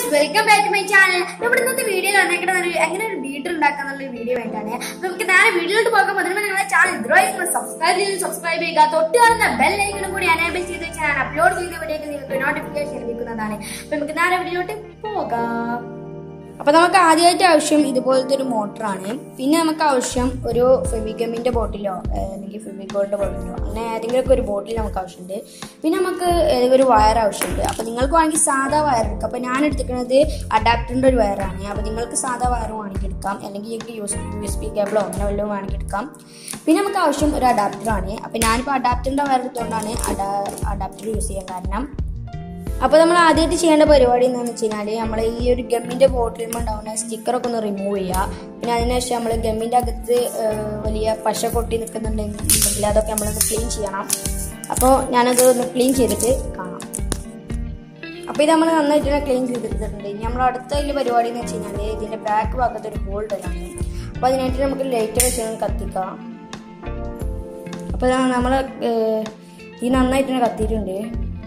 guys welcome back to my channel നമ്മുടെ ഇന്നത്തെ video കാണിക്കുന്നത് എങ്ങനെ ഒരു ബീറ്റർ ഉണ്ടാക്കാന്നുള്ള വീഡിയോ ആയിട്ടാണ് അപ്പൊ നമുക്ക് നേരെ വീഡിയോയിലോട്ട് പോകാൻ അതിന് നിങ്ങളുടെ ചാനൽ ഇതുവരെ നിങ്ങൾ സബ്സ്ക്രൈബ് ചെയ്ത് സബ്സ്ക്രൈബ് ചെയ്യുക തൊട്ട് കാണുന്ന ബെൽ ഐക്കണും കൂടി എനേബിൾ ചെയ്ത് വെച്ചാൽ ഞാൻ അപ്ലോഡ് ചെയ്യുന്ന വീഡിയോക്ക് നിങ്ങൾക്ക് നോട്ടിഫിക്കേഷൻ ലഭിക്കുന്നതാണ് അപ്പൊ നമുക്ക് നേരെ വീഡിയോയിലോട്ട് പോകാം അപ്പൊ നമുക്ക് ആദ്യമായിട്ട് ആവശ്യം ഇതുപോലത്തെ ഒരു മോട്ടറാണ് പിന്നെ നമുക്ക് ആവശ്യം ഒരു ഫെവിഗമിന്റെ ബോട്ടിലോ ഏഹ്, അല്ലെങ്കിൽ ഫെവിഗോളിന്റെ ബോട്ടിലോ അങ്ങനെ ഏതെങ്കിലും ഒക്കെ ഒരു ബോട്ടിൽ നമുക്ക് ആവശ്യമുണ്ട് പിന്നെ നമുക്ക് ഏതെങ്കിലും ഒരു വയർ ആവശ്യമുണ്ട് അപ്പൊ നിങ്ങൾക്ക് വേണമെങ്കിൽ സാധാ വയർ എടുക്കാം അപ്പൊ ഞാൻ എടുത്തിരിക്കുന്നത് അഡാപ്റ്ററിന്റെ ഒരു വയറാണ് അപ്പൊ നിങ്ങൾക്ക് സാധാ വയർ വേണമെങ്കിൽ എടുക്കാം അല്ലെങ്കിൽ നിങ്ങൾക്ക് യൂസ് യു എസ് പി കേബിളോ അങ്ങനെ വല്ലതും വേണമെങ്കിൽ എടുക്കാം പിന്നെ നമുക്ക് ആവശ്യം ഒരു അഡാപ്റ്ററാണ് അപ്പൊ ഞാനിപ്പോൾ അഡാപ്റ്ററിന്റെ വയർ എടുത്തുകൊണ്ടാണ് അഡാ അഡാപ്റ്റർ യൂസ് ചെയ്യാൻ കാരണം അപ്പോൾ നമ്മൾ ആദ്യമായിട്ട് ചെയ്യേണ്ട പരിപാടി എന്താണെന്ന് വെച്ച് കഴിഞ്ഞാൽ നമ്മൾ ഈ ഒരു ഗമ്മിൻ്റെ ബോട്ടിൽ ഉണ്ടാവുന്ന സ്റ്റിക്കറൊക്കെ ഒന്ന് റിമൂവ് ചെയ്യുക പിന്നെ അതിനുശേഷം നമ്മൾ ഗമ്മിൻ്റെ അകത്ത് ഏഹ്, വലിയ പശ കൊട്ടി നിൽക്കുന്നുണ്ടെങ്കിൽ അതൊക്കെ നമ്മളൊന്ന് ക്ലീൻ ചെയ്യണം അപ്പോൾ ഞാനത് ഒന്ന് ക്ലീൻ ചെയ്തിട്ട് കാണാം അപ്പോൾ ഇത് നമ്മൾ നന്നായിട്ട് തന്നെ ക്ലീൻ ചെയ്തെടുത്തിട്ടുണ്ട് ഇനി നമ്മൾ അടുത്ത വലിയ പരിപാടി എന്ന് വെച്ച് കഴിഞ്ഞാൽ ഇതിൻ്റെ ബാക്ക് ഭാഗത്ത് ഒരു ഹോൾ ഇടലാണ് അപ്പോൾ അതിനായിട്ട് നമുക്ക് ലൈറ്റ് വെച്ച് ഒന്ന് കത്തിക്കാം അപ്പോൾ നമ്മൾ ഈ നന്നായിട്ട് തന്നെ കത്തിയിട്ടുണ്ട്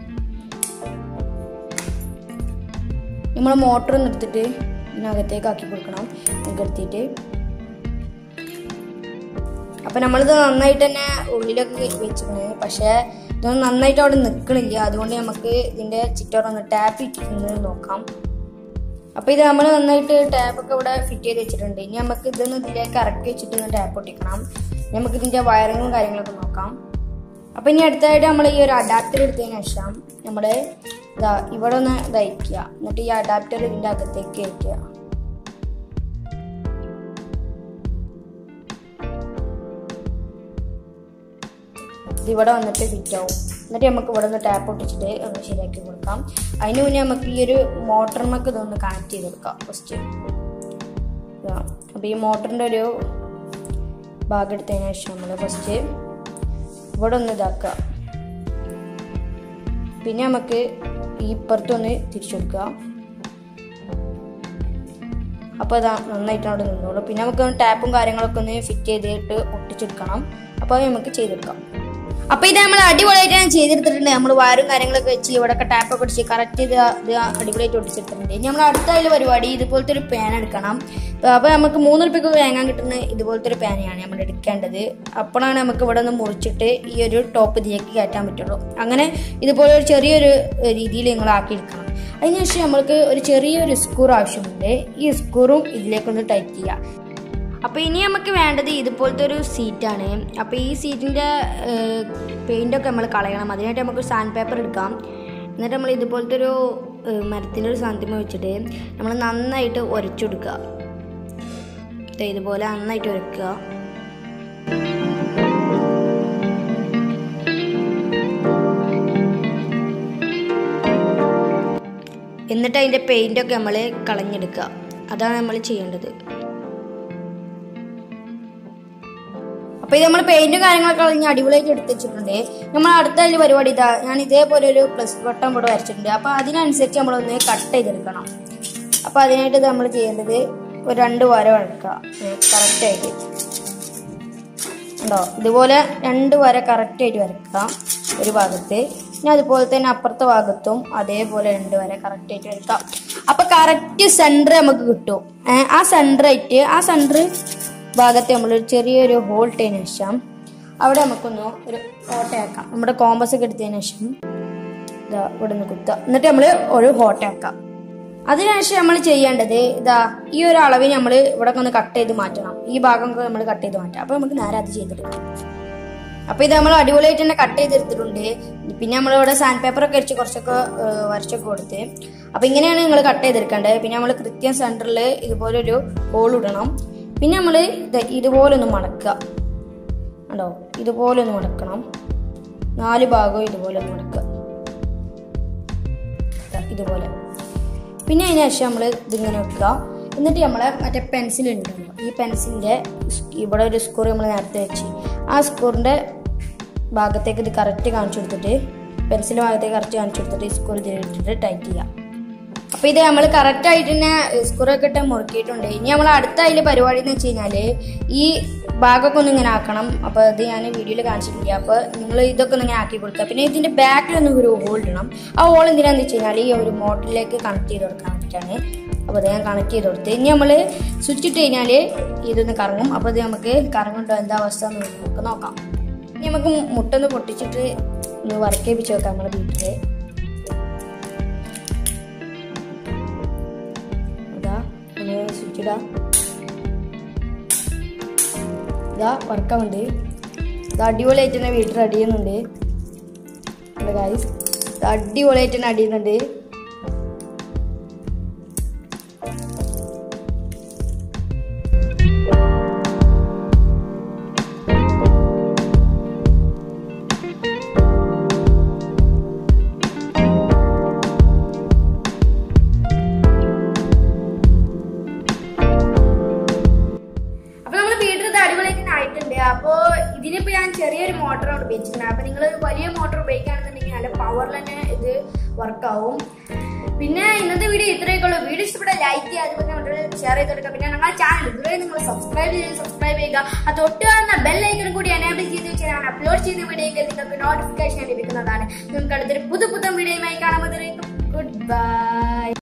നമ്മൾ മോട്ടർ ഒന്ന് എടുത്തിട്ട് ഇതിനകത്തേക്ക് ആക്കി കൊടുക്കണം നമുക്ക് എടുത്തിട്ട് അപ്പം നമ്മളിത് നന്നായിട്ട് തന്നെ ഉള്ളിലൊക്കെ വെച്ചിട്ടുണ്ട് പക്ഷേ ഇതൊന്നും നന്നായിട്ട് അവിടെ നിൽക്കണില്ല അതുകൊണ്ട് നമുക്ക് ഇതിൻ്റെ ചിറ്റോറൊന്ന് ടാപ്പ് ഇട്ടിരുന്നത് നോക്കാം അപ്പോൾ ഇത് നമ്മൾ നന്നായിട്ട് ടാപ്പൊക്കെ ഇവിടെ ഫിറ്റ് ചെയ്ത് വെച്ചിട്ടുണ്ട് ഇനി നമുക്ക് ഇതൊന്ന് ഇതിലേക്ക് ഇറക്കി വെച്ചിട്ട് ഒന്ന് ടാപ്പ് ഒട്ടിക്കണം ഇനി നമുക്ക് ഇതിൻ്റെ വയറിങ്ങും കാര്യങ്ങളൊക്കെ നോക്കാം അപ്പം ഇനി അടുത്തായിട്ട് നമ്മൾ ഈ ഒരു അഡാപ്റ്റർ എടുത്തതിന് ശേഷം നമ്മൾ ഇതാ ഇവിടെ ഒന്ന് ഇതയക്കുക എന്നിട്ട് ഈ അഡാപ്റ്റർ ഇതിൻ്റെ അകത്തേക്ക് വയ്ക്കുക ഇത് ഇവിടെ വന്നിട്ട് ഫിറ്റ് ആവും എന്നിട്ട് നമുക്ക് ഇവിടെ നിന്ന് ടാപ്പ് ഒട്ടിച്ചിട്ട് ഒന്ന് ശരിയാക്കി കൊടുക്കാം അതിന് മുന്നേ നമുക്ക് ഈ ഒരു മോട്ടറിനൊക്കെ ഇതൊന്ന് കണക്ട് ചെയ്ത് കൊടുക്കാം ഫസ്റ്റ് അപ്പോൾ ഈ മോട്ടറിൻ്റെ ഒരു ഭാഗം എടുത്തതിന് ശേഷം നമ്മൾ ഫസ്റ്റ് ഇവിടെ ഒന്ന് ഇതാക്കുക പിന്നെ നമുക്ക് ഈ ഇപ്പുറത്തൊന്ന് തിരിച്ചു കൊടുക്കുക അപ്പോൾ അതാ നന്നായിട്ട് അവിടെ നിന്നോളൂ പിന്നെ നമുക്ക് ടാപ്പും കാര്യങ്ങളൊക്കെ ഒന്ന് ഫിറ്റ് ചെയ്തിട്ട് ഒട്ടിച്ചെടുക്കണം അപ്പോൾ അത് നമുക്ക് ചെയ്തെടുക്കാം അപ്പൊ ഇത് നമ്മൾ അടിപൊളിയായിട്ട് ഞാൻ ചെയ്തെടുത്തിട്ടുണ്ട് നമ്മൾ വയറും കാര്യങ്ങളൊക്കെ വെച്ച് ഇവിടെയൊക്കെ ടാപ്പൊക്കെ അടിച്ച് കറക്റ്റ് ഇത് ഇത് അടിപൊളിയായിട്ട് ഒട്ടിച്ചെടുത്തിട്ടുണ്ട് ഇനി നമ്മൾ അടുത്ത അതിൽ പരിപാടി ഇതുപോലത്തെ ഒരു പാൻ എടുക്കണം അപ്പൊ നമുക്ക് മൂന്ന് റുപ്യക്ക് വാങ്ങാൻ കിട്ടുന്ന ഇതുപോലത്തെ ഒരു പാനയാണ് നമ്മൾ എടുക്കേണ്ടത് അപ്പോഴാണ് നമുക്ക് ഇവിടെ നിന്ന് മുറിച്ചിട്ട് ഈ ഒരു ടോപ്പ് ഇതിലേക്ക് കയറ്റാൻ പറ്റുള്ളൂ അങ്ങനെ ഇതുപോലെ ഒരു ചെറിയൊരു രീതിയിൽ നിങ്ങൾ ആക്കിയെടുക്കണം അതിനുശേഷം നമ്മൾക്ക് ഒരു ചെറിയൊരു സ്ക്രൂ ആവശ്യമുണ്ട് ഈ സ്ക്രൂവും ഇതിലേക്കൊന്ന് ടൈറ്റ് ചെയ്യാം അപ്പോൾ ഇനി നമുക്ക് വേണ്ടത് ഇതുപോലത്തെ ഒരു സീറ്റാണ് അപ്പോൾ ഈ സീറ്റിൻ്റെ പെയിൻ്റൊക്കെ നമ്മൾ കളയണം അതിനായിട്ട് നമുക്ക് സാൻഡ് പേപ്പർ എടുക്കാം എന്നിട്ട് നമ്മൾ ഇതുപോലത്തെ ഒരു ഏഹ്, മരത്തിൻ്റെ ഒരു സാന്തിമ വെച്ചിട്ട് നമ്മൾ നന്നായിട്ട് ഉരച്ചെടുക്കുക ദേ ഇതുപോലെ നന്നായിട്ട് ഉരക്കുക എന്നിട്ട് അതിൻ്റെ പെയിൻ്റൊക്കെ നമ്മൾ കളഞ്ഞെടുക്കുക അതാണ് നമ്മൾ ചെയ്യേണ്ടത് അപ്പൊ ഇത് നമ്മൾ പെയിന്റും കാര്യങ്ങളൊക്കെ കളഞ്ഞ് അടിപൊളിയായിട്ട് എടുത്ത് വെച്ചിട്ടുണ്ട് നമ്മൾ അടുത്ത അതിൽ പരിപാടി ഇതാ ഞാൻ ഇതേപോലെ ഒരു പ്ലസ് ബട്ടൺ ഇവിടെ വരച്ചിട്ടുണ്ട് അപ്പൊ അതിനനുസരിച്ച് നമ്മളൊന്ന് കട്ട് ചെയ്തെടുക്കണം അപ്പൊ അതിനായിട്ട് നമ്മൾ ചെയ്യേണ്ടത് ഒരു രണ്ട് വര വഴക്കുക കറക്റ്റ് ആയിട്ട് ഉണ്ടോ ഇതുപോലെ രണ്ട് വര കറക്റ്റ് ആയിട്ട് വരക്കുക ഒരു ഭാഗത്ത് പിന്നെ അതുപോലെ തന്നെ അപ്പുറത്തെ ഭാഗത്തും അതേപോലെ രണ്ട് വര കറക്റ്റ് ആയിട്ട് വരക്കാം അപ്പൊ കറക്റ്റ് സെന്റർ നമുക്ക് കിട്ടും ഏ, ആ സെന്റർ ആയിട്ട് ആ സെന്റർ ഭാഗത്ത് നമ്മൾ ഒരു ചെറിയൊരു ഹോൾ ഇട്ടതിന് ശേഷം അവിടെ നമുക്കൊന്ന് ഒരു ഓട്ടയാക്കാം നമ്മുടെ കോമ്പസ് ഒക്കെ എടുത്തതിന് ശേഷം ഇതാ ഇവിടെ നിന്ന് കുത്തുക എന്നിട്ട് നമ്മൾ ഒരു ഹോട്ടയാക്കാം അതിനുശേഷം നമ്മൾ ചെയ്യേണ്ടത് ഇതാ ഈ ഒരു അളവിന് നമ്മൾ ഇവിടെ ഒന്ന് കട്ട് ചെയ്ത് മാറ്റണം ഈ ഭാഗം നമ്മൾ കട്ട് ചെയ്ത് മാറ്റാം അപ്പൊ നമുക്ക് നേരെ അത് ചെയ്തെടുക്കാം അപ്പൊ ഇത് നമ്മൾ അടിപൊളിയായിട്ട് തന്നെ കട്ട് ചെയ്തെടുത്തിട്ടുണ്ട് പിന്നെ നമ്മൾ ഇവിടെ സാൻഡ് പേപ്പർ ഒക്കെ അടിച്ച് കുറച്ചൊക്കെ ഏഹ്, വരച്ചൊക്കെ കൊടുത്ത് അപ്പൊ ഇങ്ങനെയാണ് നിങ്ങൾ കട്ട് ചെയ്തെടുക്കേണ്ടത് പിന്നെ നമ്മൾ കൃത്യം സെന്ററിൽ ഇതുപോലെ ഒരു ഹോൾ ഇടണം പിന്നെ നമ്മൾ ഇതുപോലെ ഒന്ന് മടക്കുക ഉണ്ടോ ഇതുപോലെ ഒന്ന് മടക്കണം നാല് ഭാഗവും ഇതുപോലെ ഒന്ന് മടക്കുക ദാ ഇതുപോലെ പിന്നെ അതിന് ശേഷം നമ്മൾ ഇതിങ്ങനെ വെക്കുക എന്നിട്ട് നമ്മൾ മറ്റേ പെൻസിൽ ഉണ്ടല്ലോ ഈ പെൻസിലിൻ്റെ ഇവിടെ ഒരു സ്ക്രൂ നമ്മൾ നേരത്തെ വെച്ച് ആ സ്ക്രൂറിൻ്റെ ഭാഗത്തേക്ക് ഇത് കറക്റ്റ് കാണിച്ചു കൊടുത്തിട്ട് പെൻസിൽ ഭാഗത്തേക്ക് കറക്റ്റ് കാണിച്ചു കൊടുത്തിട്ട് ഈ സ്ക്രൂ ഇതിലിട്ടിട്ട് ടൈറ്റ് ചെയ്യാം അപ്പൊ ഇത് നമ്മൾ കറക്റ്റ് ആയിട്ട് തന്നെ സ്ക്രൂയൊക്കെ ഇട്ട് മുറുക്കിയിട്ടുണ്ട് ഇനി നമ്മൾ അടുത്ത അതിൽ പരിപാടി എന്ന് വെച്ച് കഴിഞ്ഞാല് ഈ ഭാഗമൊക്കെ ഒന്ന് ഇങ്ങനെ ആക്കണം അപ്പൊ ഇത് ഞാൻ വീഡിയോയിൽ കാണിച്ചിട്ടില്ല അപ്പൊ നിങ്ങൾ ഇതൊക്കെ ഒന്ന് ഇങ്ങനെ ആക്കി കൊടുക്കുക പിന്നെ ഇതിന്റെ ബാക്കിലൊന്നും ഒരു ഹോൾ ഇടണം ആ ഹോൾ എന്തിനാന്ന് വെച്ച് കഴിഞ്ഞാൽ ഈ ഒരു മോട്ടറിലേക്ക് കണക്ട് ചെയ്ത് കൊടുക്കാൻ വേണ്ടിയിട്ടാണ് അപ്പോൾ അത് ഞാൻ കണക്ട് ചെയ്ത് കൊടുത്ത് ഇനി നമ്മൾ സ്വിച്ച് ഇട്ട് കഴിഞ്ഞാൽ ഇതൊന്ന് കറങ്ങും അപ്പോൾ ഇത് നമുക്ക് കറങ്ങുണ്ടോ എന്താ അവസ്ഥ എന്ന് നമുക്ക് നോക്കാം ഇനി നമുക്ക് മുട്ടൊന്ന് പൊട്ടിച്ചിട്ട് ഒന്ന് വർക്ക് ചെയ്യിപ്പിച്ച് വെക്കാം നമ്മുടെ വീട്ടില് ഇതാ ഒന്ന് സ്വിച്ച് ഇടാ ഇതാ വർക്കാവുണ്ട് ഇത് അടിപൊളിയായിട്ട് തന്നെ വീട്ടിൽ അടിയുന്നുണ്ട് ഗായ്സ് ഇത് അടിപൊളിയായിട്ട് തന്നെ അടിയുന്നുണ്ട് അപ്പൊ നമ്മൾ വീട്ടിൽ ഇത് അടിപൊളിയായിട്ട് ആയിട്ടുണ്ട് അപ്പോ ഇതിനിപ്പോ ഞാൻ ചെറിയൊരു മോട്ടറാണ് ഉപയോഗിച്ചിരിക്കുന്നത് അപ്പൊ നിങ്ങൾ ഒരു വലിയ മോട്ടർ ഉപയോഗിക്കുകയാണെന്നുണ്ടെങ്കിൽ നല്ല പവറിൽ തന്നെ ഇത് വർക്ക് ആവും പിന്നെ ഇന്നത്തെ വീഡിയോ ഇത്രയൊക്കെ ഉള്ളൂ വീഡിയോ ഇഷ്ടപ്പെട്ട ലൈക്ക് ചെയ്യുക അതുപോലെ നമ്മുടെ ഷെയർ ചെയ്ത് കൊടുക്കുക പിന്നെ ഞങ്ങളുടെ ചാനൽ ഇതുവരെ നിങ്ങൾ സബ്സ്ക്രൈബ് ചെയ്ത് സബ്സ്ക്രൈബ് ചെയ്യുക ആ തൊട്ട് കാണുന്ന ബെൽ ഐക്കൺ കൂടി എനേബിൾ ചെയ്ത് വെച്ചാൽ ഞാൻ അപ്ലോഡ് ചെയ്യുന്ന വീഡിയോയിൽ നിങ്ങൾക്ക് നോട്ടിഫിക്കേഷൻ ലഭിക്കുന്നതാണ് നിങ്ങൾക്ക് അടുത്തൊരു പുതു പുത്തൻ വീഡിയോയുമായി കാണുമ്പോൾ ഗുഡ് ബൈ